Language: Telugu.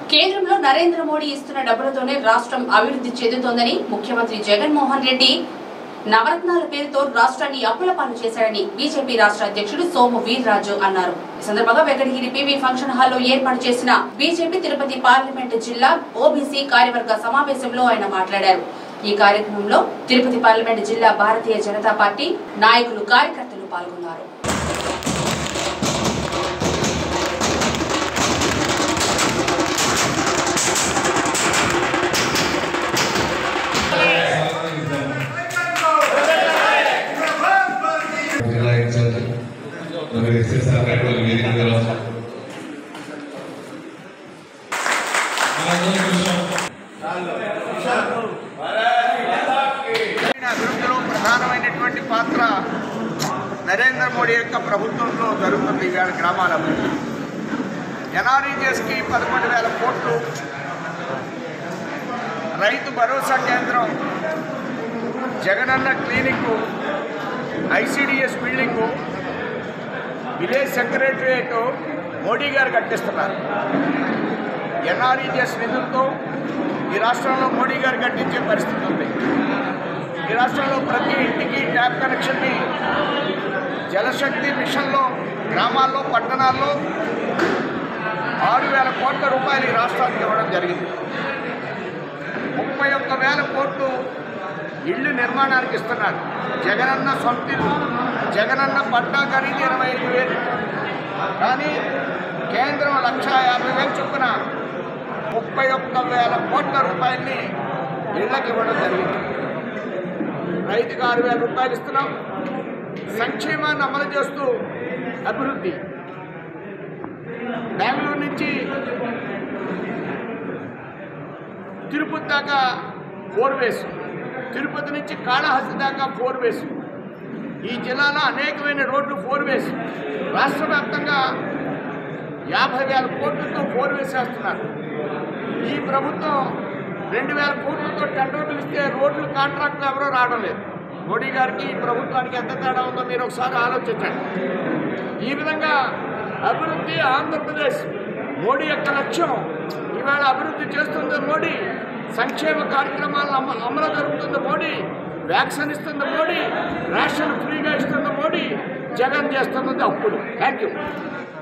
కేంద్రంలో నరేంద్ర మోడీ ఇస్తున్న డబ్బులతోనే రాష్ట్రం అభివృద్ధి చెందుతోందని ముఖ్యమంత్రి జగన్మోహన్ రెడ్డి నవరత్నాల పేరుతో రాష్ట్రాన్ని అప్పుల పాలు చేశారని బీజేపీ రాష్ట్ర అధ్యక్షుడు సోము వీర్రాజు అన్నారు ఈ సందర్భంగా వెంకటగిరి పివి ఫంక్షన్ హాల్లో ఏర్పాటు చేసిన బీజేపీ తిరుపతి పార్లమెంటు జిల్లా ఓబీసీ కార్యవర్గ సమావేశంలో ఆయన మాట్లాడారు ఈ కార్యక్రమంలో తిరుపతి పార్లమెంటు జిల్లా భారతీయ జనతా పార్టీ నాయకులు కార్యకర్తలు పాల్గొన్నారు జిల్లా ఇన్ఛార్జ్ మరి ఎస్ఎస్ఆర్ రెడ్డి వేదిక మీద అభివృద్ధిలో ప్రధానమైనటువంటి పాత్ర నరేంద్ర మోడీ యొక్క ప్రభుత్వంలో జరుగుతుంది ఇవాళ గ్రామాల అభివృద్ధి ఎన్ఆర్ఈజెస్కి పదకొండు వేల కోట్లు రైతు భరోసా కేంద్రం Jagananna clinic ICDS building village secretariat Modi garu కట్టిస్తున్నారు ఎన్ఆర్ఈజెస్ నిధులతో ఈ రాష్ట్రంలో మోడీ గారు కట్టించే పరిస్థితి ఉంది ఈ రాష్ట్రంలో ప్రతి ఇంటికి ట్యాప్ కనెక్షన్ని జలశక్తి మిషన్లో గ్రామాల్లో పట్టణాల్లో ఆరు వేల కోట్ల రూపాయలు ఈ రాష్ట్రానికి ఇవ్వడం జరిగింది ముప్పై ఒక్క వేల కోట్లు ఇళ్ళు నిర్మాణానికి ఇస్తున్నారు జగనన్న సొంత ఇల్లు జగనన్న పట్టా ఖరీదు ఇరవై ఐదు వేలు కానీ కేంద్రం లక్ష యాభై వేలు చొప్పున ముప్పై ఒక్క వేల కోట్ల రూపాయల్ని ఇళ్ళకి ఇవ్వడం జరిగింది రైతుకు ఆరు వేల రూపాయలు ఇస్తున్నాం సంక్షేమాన్ని అమలు చేస్తూ అభివృద్ధి బెంగళూరు నుంచి తిరుపతి దాకా ఫోర్ వేస్ తిరుపతి నుంచి కాళహస్తి దాకా ఫోర్ వేస్ ఈ జిల్లాలో అనేకమైన రోడ్లు ఫోర్ వేస్ రాష్ట్ర వ్యాప్తంగా యాభై వేల కోట్లతో ఫోర్ వేస్ వేస్తున్నారు ఈ ప్రభుత్వం రెండు వేల కోట్లతో టెండర్లు ఇస్తే రోడ్లు కాంట్రాక్టులు ఎవరో రావడం లేదు మోడీ గారికి ఈ ప్రభుత్వానికి ఎంత తేడా ఉందో మీరు ఒకసారి ఆలోచించండి ఈ విధంగా అభివృద్ధి ఆంధ్రప్రదేశ్ మోడీ యొక్క లక్ష్యం ఈవేళ అభివృద్ధి చేస్తుంది మోడీ సంక్షేమ కార్యక్రమాలను అమ అమలు జరుగుతుంది మోడీ వ్యాక్సిన్ ఇస్తుంది మోడీ రేషన్ ఫ్రీగా ఇస్తుంది మోడీ జగన్ చేస్తున్నది అప్పులు థ్యాంక్ యూ